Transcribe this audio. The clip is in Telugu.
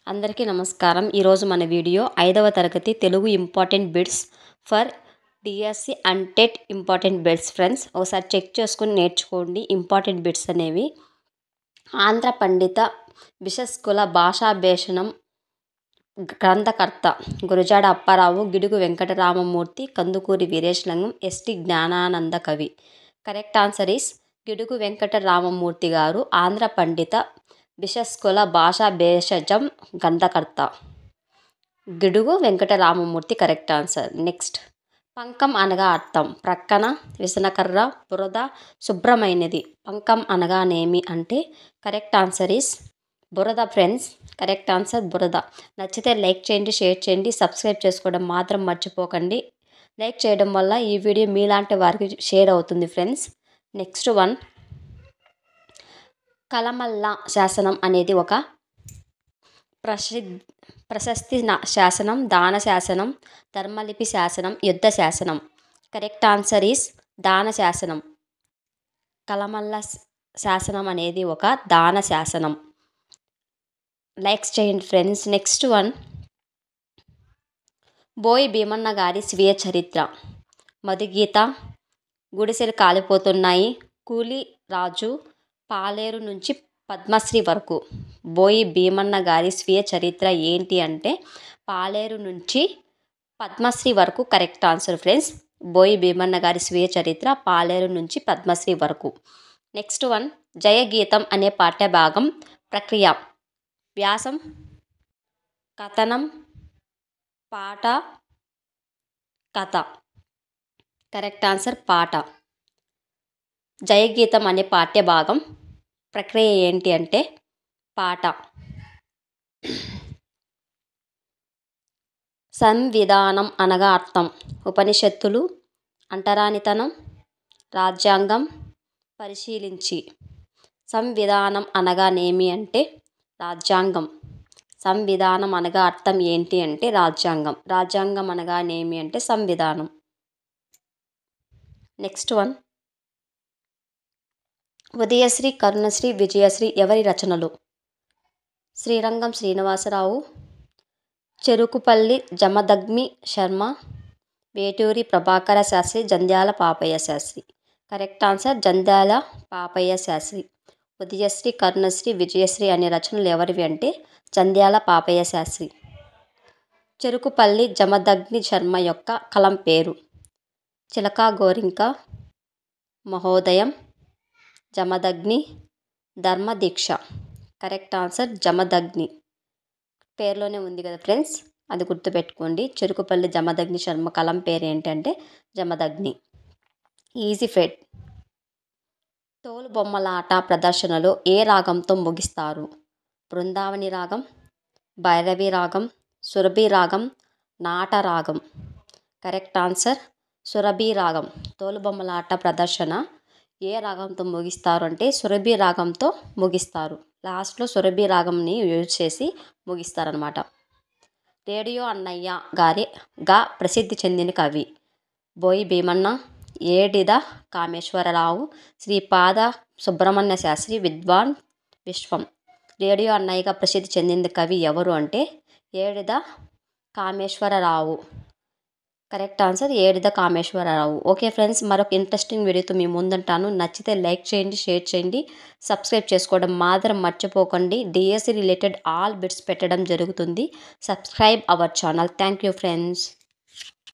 అందరికీ నమస్కారం ఈరోజు మన వీడియో ఐదవ తరగతి Telugu important bits for DSC and TET important bits friends ఒకసారి చెక్ చేసుకుని నేర్చుకోండి ఇంపార్టెంట్ బిట్స్ అనేవి ఆంధ్ర పండిత బిషస్కుల భాషాభేషణం గ్రంథకర్త గురజాడ అప్పారావు గిడుగు వెంకటరామమూర్తి కందుకూరి వీరేశలింగం ఎస్టి జ్ఞానానంద కవి correct answer is Gidugu Venkataramamurthy గారు ఆంధ్ర పండిత బిషస్కుల భాషా భేషజం గ్రంథకర్త Gidugu Venkataramamurthy correct answer next పంకం అనగా అర్థం ప్రక్కన విసనకర్ర బురద శుభ్రమైనది పంకం అనగానేమి అంటే కరెక్ట్ ఆన్సర్ ఈస్ బురద ఫ్రెండ్స్ కరెక్ట్ ఆన్సర్ బురద నచ్చితే లైక్ చేయండి షేర్ చేయండి సబ్స్క్రైబ్ చేసుకోవడం మాత్రం మర్చిపోకండి లైక్ చేయడం వల్ల ఈ వీడియో మీలాంటి వారికి షేర్ అవుతుంది ఫ్రెండ్స్ నెక్స్ట్ వన్ కలమల్ల శాసనం అనేది ఒక ప్రసిద్ ప్రశస్తి నా- శాసనం దాన శాసనం ధర్మలిపి శాసనం యుద్ధ శాసనం కరెక్ట్ ఆన్సర్ ఈస్ దాన శాసనం కలమల్ల శ- శాసనం అనేది ఒక దాన శాసనం లైక్స్ చేయండి ఫ్రెండ్స్ నెక్స్ట్ వన్ బోయి భీమన్న గారి స్వీయ చరిత్ర మధుగీత గుడిసెలు కాలిపోతున్నాయి కూలి రాజు పాలేరు నుంచి పద్మశ్రీ వరకు బోయి భీమన్న గారి స్వీయ చరిత్ర ఏంటి అంటే పాలేరు నుంచి పద్మశ్రీ వరకు కరెక్ట్ ఆన్సర్ ఫ్రెండ్స్ బోయి భీమన్న గారి స్వీయ చరిత్ర పాలేరు నుంచి పద్మశ్రీ వరకు నెక్స్ట్ వన్ జయగీతం అనే పాఠ్య భాగం ప్రక్రియ వ్యాసం కథనం పాట కథ కరెక్ట్ ఆన్సర్ పాట జయగీతం అనే పాఠ్య భాగం ప్రక్రియ ఏంటి అంటే పాట సంవిధానం అనగా అర్థం ఉపనిషత్తులు అంటరానితనం రాజ్యాంగం పరిశీలించి సంవిధానం అనగానేమి అంటే రాజ్యాంగం సంవిధానం అనగా అర్థం ఏంటి అంటే రాజ్యాంగం రాజ్యాంగం అనగానేమి అంటే సంవిధానం నెక్స్ట్ వన్ ఉదయశ్రీ కరుణశ్రీ విజయశ్రీ ఎవరి రచనలు శ్రీరంగం శ్రీనివాసరావు చెరుకుపల్లి జమదగ్మి శర్మ వేటూరి ప్రభాకర శాస్త్రి జంధ్యాల పాపయ్య శాస్త్రి కరెక్ట్ ఆన్సర్ జంధ్యాల పాపయ్య శాస్త్రి ఉదయశ్రీ కరుణశ్రీ విజయశ్రీ అనే రచనలు ఎవరివి అంటే జంధ్యాల పాపయ్య శాస్త్రి చెరుకుపల్లి జమదగ్ని శర్మ యొక్క కలం పేరు చిలకా గోరింక మహోదయం జమదగ్ని ధర్మదీక్ష కరెక్ట్ ఆన్సర్ జమదగ్ని పేరులోనే ఉంది కదా ఫ్రెండ్స్ అది గుర్తుపెట్టుకోండి చెరుకుపల్లి జమదగ్ని శర్మ కలం పేరు ఏంటంటే జమదగ్ని ఈజీ ఫెడ్ తోలు బొమ్మల ఆట ప్రదర్శనలో ఏ రాగంతో ముగిస్తారు బృందావని రాగం భైరవి రాగం సురభి రాగం నాట రాగం కరెక్ట్ ఆన్సర్ సురభి రాగం తోలుబొమ్మల ఆట ప్రదర్శన ఏ రాగంతో ముగిస్తారు అంటే సురభి రాగంతో ముగిస్తారు లాస్ట్లో సురభి రాగంని యూజ్ చేసి ముగిస్తారనమాట రేడియో అన్నయ్య గారి గా ప్రసిద్ధి చెందిన కవి బోయి భీమన్న ఏడిద కామేశ్వరరావు శ్రీపాద సుబ్రహ్మణ్య శాస్త్రి విద్వాన్ విశ్వం రేడియో అన్నయ్యగా ప్రసిద్ధి చెందిన కవి ఎవరు అంటే Edida Kameswararao correct answer Edida Kameswararao okay friends మరొక ఇంట్రెస్టింగ్ వీడియోతో మీ ముందుంటాను నచ్చితే లైక్ చేయండి షేర్ చేయండి సబ్స్క్రైబ్ చేసుకోవడం మాత్రం మర్చిపోకండి డిఎస్సి రిలేటెడ్ ఆల్ బిట్స్ పెట్టడం జరుగుతుంది subscribe our channel thank you friends